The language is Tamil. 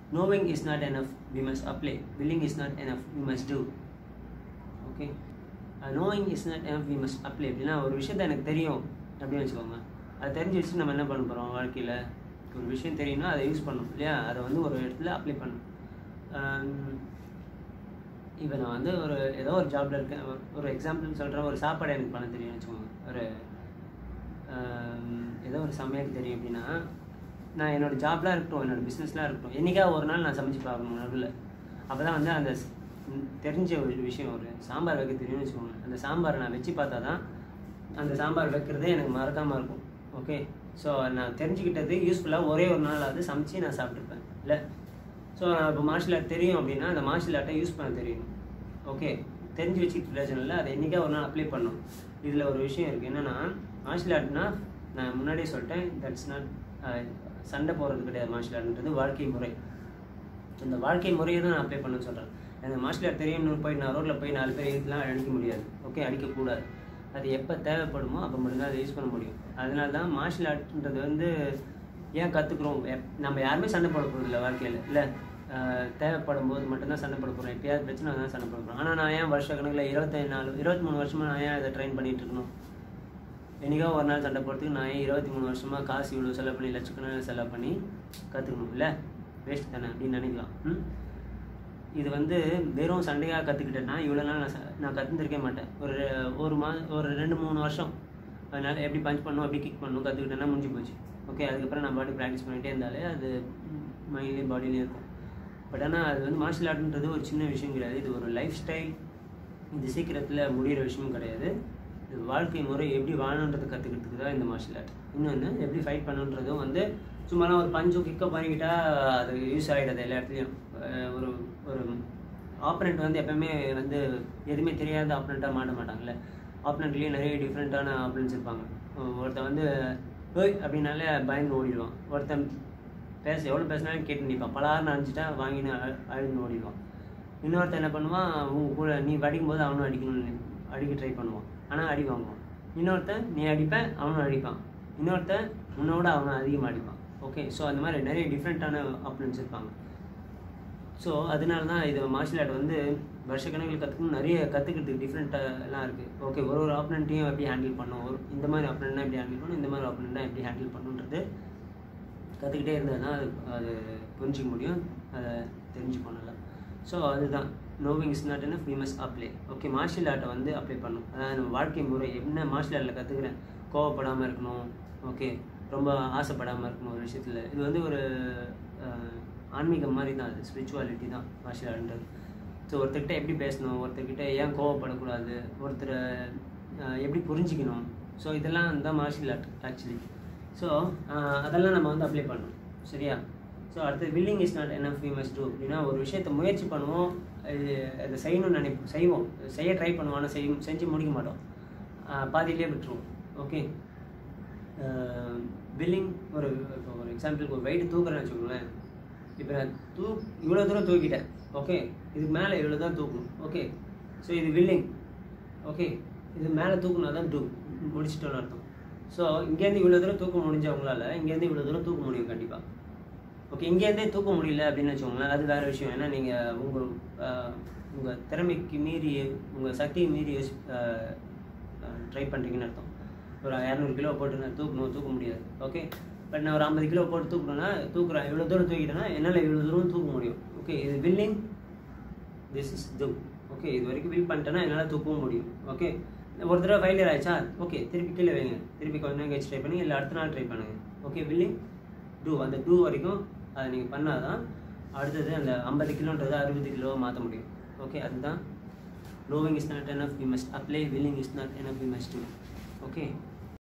knowing is not enough we must apply willing is not enough we must do okay knowing is not enough we must apply அப்படின்னா ஒரு விஷயத்த எனக்கு தெரியும் அப்படின்னு வச்சுக்கோங்க அதை தெரிஞ்சு வச்சு நம்ம என்ன பண்ண போகிறோம் வாழ்க்கையில் ஒரு விஷயம் தெரியும்னா அதை யூஸ் பண்ணணும் இல்லையா அதை வந்து ஒரு இடத்துல அப்ளை பண்ணணும் இப்போ நான் வந்து ஒரு ஏதோ ஒரு ஜாப்ல இருக்கேன் ஒரு- ஒரு எக்ஸாம்பிள் சொல்கிறேன் ஒரு சாப்பாடு எனக்கு பண்ண தெரியும் வச்சுக்கோங்க ஒரு ஆம், ஏதோ ஒரு சமையல் தெரியும் அப்படின்னா நான் என்னோட ஜாப்லாம் இருக்கட்டும் என்னோட பிஸ்னஸ்லாம் இருக்கட்டும் என்னைக்கா ஒரு நாள் நான் சமைச்சு பார்க்கணும் நடுவில் அப்போ தான் வந்து அந்த ஸ்- ம், தெரிஞ்ச ஒரு விஷயம் ஒரு சாம்பார் வைக்க தெரியும்னு வச்சுக்கோங்க அந்த சாம்பாரை நான் வச்சு பார்த்தா தான் அந்த சாம்பார் வைக்கிறதே எனக்கு மறக்காமல் இருக்கும் ஓகே ஸோ நான் தெரிஞ்சுக்கிட்டது யூஸ்ஃபுல்லாக ஒரே ஒரு நாள் அது சமைச்சு நான் சாப்பிட்டுப்பேன் இல்லை ஸோ நான் இப்போ மார்ஷியல் ஆர்ட் தெரியும் அப்படின்னா அந்த மார்ஷியல் ஆர்ட்டை யூஸ் பண்ண தெரியும் ஓகே தெரிஞ்சு வச்சுக்கிட்டு பிரச்சனை இல்லை அதை என்றைக்கா ஒரு நாள் அப்ளை பண்ணும் இதில் ஒரு விஷயம் இருக்குது என்னென்னா மார்ஷியல் ஆர்ட்னா நான் முன்னாடியே சொல்லிட்டேன் தட்ஸ் நாட் சண்டை போடுறது கிடையாது மார்ஷியல் ஆர்ட்ன்றது வாழ்க்கை முறை இந்த வாழ்க்கை முறையை தான் நான் அப்ளை பண்ண சொல்கிறேன் எனக்கு மார்ஷியல் ஆர்ட் தெரியும்னு போய் நான் ரோட்டில் போய் நாலு பேர் இதுலாம் அடிக்க முடியாது ஓகே அடிக்கக்கூடாது அது எப்போ தேவைப்படுமோ அப்போ மட்டும்தான் அதை யூஸ் பண்ண முடியும் அதனால தான் மார்ஷியல் ஆர்ட்ன்றது வந்து ஏன் கற்றுக்குறோம் நம்ம யாருமே சண்டை போட போகிறது இல்லை வாழ்க்கையில் இல்லை தேவைப்படும் போது மட்டும்தான் சண்டை போட போகிறோம் எப்பயாவது பிரச்சனை தான் சண்டை போட போகிறோம் ஆனால் நான் ஏன் வருஷ கணக்கில் இருபத்தஞ்சு நாலு இருபத்தி மூணு வருஷமாக நான் ஏன் இதை ட்ரெயின் பண்ணிட்டு இருக்கணும் என்னைக்கோ ஒரு நாள் சண்டை போடுறதுக்கு நான் ஏன் இருபத்தி மூணு வருஷமாக காசு இவ்வளோ செலவு பண்ணி லட்சக்கணக்கில் செலவு பண்ணி கற்றுக்கணும் இல்லை வேஸ்ட் தானே அப்படின்னு நினைக்கலாம் ம்? இது வந்து வெறும் சண்டையாக கற்றுக்கிட்டேன்னா இவ்வளோ நாள் நான் ச- நான் கற்றுருக்கே மாட்டேன் ஒரு ஒரு மா ஒரு ரெண்டு மூணு வருஷம் அதனால் எப்படி பஞ்ச் பண்ணணும் எப்படி கிக் பண்ணணும் கற்றுக்கிட்டேன்னா முடிஞ்சு போச்சு ஓகே அதுக்கப்புறம் நான் பாடி ப்ராக்டிஸ் பண்ணிகிட்டே இருந்தாலே அது மைண்ட்லேயும் பாடியிலையும் இருக்கும் பட் ஆனால் அது வந்து மார்ஷியல் ஆர்ட்ன்றது ஒரு சின்ன விஷயம் கிடையாது இது ஒரு லைஃப் ஸ்டைல் இது சீக்கிரத்தில் முடிகிற விஷயமும் கிடையாது இது வாழ்க்கை முறை எப்படி வாழணுன்றதை கற்றுக்கிறதுக்கு தான் இந்த மார்ஷியல் ஆர்ட் இன்னொன்று எப்படி ஃபைட் பண்ணுன்றதும் வந்து சும்மாலாம் ஒரு பஞ்சு கிக்கோ பண்ணிக்கிட்டா அது யூஸ் ஆகிடாது எல்லா இடத்துலையும் அஹ் ஒரு ஒரு ஆப்பனண்ட் வந்து எப்பவுமே வந்து எதுவுமே தெரியாத ஆப்பனண்ட்டாக மாட்ட மாட்டாங்கல்ல ஆப்பனண்ட்லேயும் நிறைய டிஃப்ரெண்ட்டான ஆப்பனன்ஸ் இருப்பாங்க ஒருத்தன் வந்து ஓய் அப்படின்னாலே பயந்து ஓடிடுவான் ஒருத்தன் பேச எவ்வளோ பேசினாலும் கேட்டு நிற்பான் பலாருன்னு அணிச்சிட்டா வாங்கின்னு அழ- அழுதுன்னு ஓடிடுவான் இன்னொருத்தன் என்ன பண்ணுவான் உங்க கூட நீ அடிக்கும் போது அவனும் அடிக்கணும்னு அடிக்க ட்ரை பண்ணுவான் ஆனால் அடி வாங்குவான் இன்னொருத்தன் நீ அடிப்ப அவனும் அடிப்பான் இன்னொருத்தன் உன்னோட அவன் அதிகமாக அடிப்பான் ஓகே ஸோ அந்த மாதிரி நிறைய டிஃப்ரெண்ட்டான ஆப்பனன்ஸ் இருப்பாங்க ஸோ அதனால தான் இது மார்ஷியல் ஆர்ட் வந்து வருஷக்கணக்கில் கற்றுக்கணும் நிறைய கற்றுக்கிறதுக்கு டிஃப்ரெண்ட்டாக எல்லாம் இருக்குது ஓகே ஒரு ஒரு ஆப்பனண்ட்டையும் எப்படி ஹேண்டில் பண்ணும் ஒரு இந்த மாதிரி ஆப்பனண்ட்னா எப்படி ஹேண்டில் பண்ணும் இந்த மாதிரி ஆப்பனண்ட்னா எப்படி ஹேண்டில் பண்ணுன்றது கற்றுக்கிட்டே இருந்ததுன்னா அது அது புரிஞ்சிக்க முடியும் அதை தெரிஞ்சு பண்ணலாம் ஸோ அதுதான் knowing is not enough we must apply okay martial ஆர்ட்டை வந்து அப்ளை பண்ணும் அதாவது நம்ம வாழ்க்கை முறை என்ன மார்ஷியல் ஆர்ட்டில் கற்றுக்கிறேன் கோவப்படாமல் இருக்கணும் ஓகே ரொம்ப ஆசைப்படாமல் இருக்கணும் ஒரு விஷயத்தில் இது வந்து ஒரு அஹ், ஆன்மீகம் மாதிரி தான் அது ஸ்பிரிச்சுவாலிட்டி தான் மார்ஷியல் ஆர்ட்ன்றது ஸோ ஒருத்தர்கிட்ட எப்படி பேசணும் ஒருத்தர்கிட்ட ஏன் கோவப்படக்கூடாது ஒருத்தரை அஹ், எப்படி புரிஞ்சிக்கணும் ஸோ இதெல்லாம் தான் மார்ஷியல் ஆர்ட் ஆக்சுவலி ஸோ அதெல்லாம் நம்ம வந்து அப்ளை பண்ணணும் சரியா ஸோ அடுத்து willing is not enough we must do அப்படின்னா ஒரு விஷயத்தை முயற்சி பண்ணுவோம் இது அதை செய்யணும்னு நினைப்போம் செய்வோம் செய்ய ட்ரை பண்ணுவோம் ஆனால் செய் செஞ்சு முடிக்க மாட்டோம் ஆஹ் பாதியிலே விட்டுருவோம் ஓகே வில்லிங் ஒரு இப்போ ஒரு எக்ஸாம்பிளுக்கு ஒரு வெயிட் தூக்குறேன்னு வச்சுக்கோங்களேன் இப்போ நான் தூ இவ்வளோ தூரம் தூக்கிட்டேன் ஓகே இதுக்கு மேலே இவ்வளோ தான் தூக்கணும் ஓகே ஸோ இது வில்லிங் ஓகே இது மேலே தூக்குனா தான் டூ முடிச்சிட்டோன்னு அர்த்தம் ஸோ இங்கேருந்து இவ்வளோ தூரம் தூக்க முடிஞ்சவங்களால இங்கேருந்து இவ்வளோ தூரம் தூக்க முடியும் கண்டிப்பாக ஓகே இங்கேருந்தே தூக்க முடியல அப்படின்னு வச்சுக்கோங்களேன் அது வேறு விஷயம் ஏன்னா நீங்கள் உங்கள் உங்கள் திறமைக்கு மீறி உங்கள் சக்தியை மீறி ட்ரை பண்ணுறீங்கன்னு அர்த்தம் ஒரு இரநூறு கிலோ போட்டு நான் தூக்கணும் தூக்க முடியாது ஓகே பட் நான் ஒரு ஐம்பது கிலோ போட்டு தூக்கணும்னா தூக்குறேன் இவ்வளோ தூரம் தூக்கிட்டேன்னா என்னால் இவ்வளோ தூரம் தூக்க முடியும் ஓகே இது willing this is do okay இது வரைக்கும் வில் பண்ணிட்டேன்னா என்னால் தூக்கவும் முடியும் ஓகே ஒரு தடவை ஃபெயிலியர் ஆயிடுச்சா ஓகே திருப்பி கீழே வைங்க திருப்பி கொஞ்ச நேரம் கழிச்சு ட்ரை பண்ணுங்க இல்லை அடுத்த நாள் ட்ரை பண்ணுங்க ஓகே வில்லிங் டூ அந்த டூ வரைக்கும் அதை நீங்கள் பண்ணாதான் அடுத்தது அந்த ஐம்பது கிலோன்றது அறுபது கிலோ மாற்ற முடியும் ஓகே அதுதான் லோவிங் is not enough we must apply willing is not enough we must do okay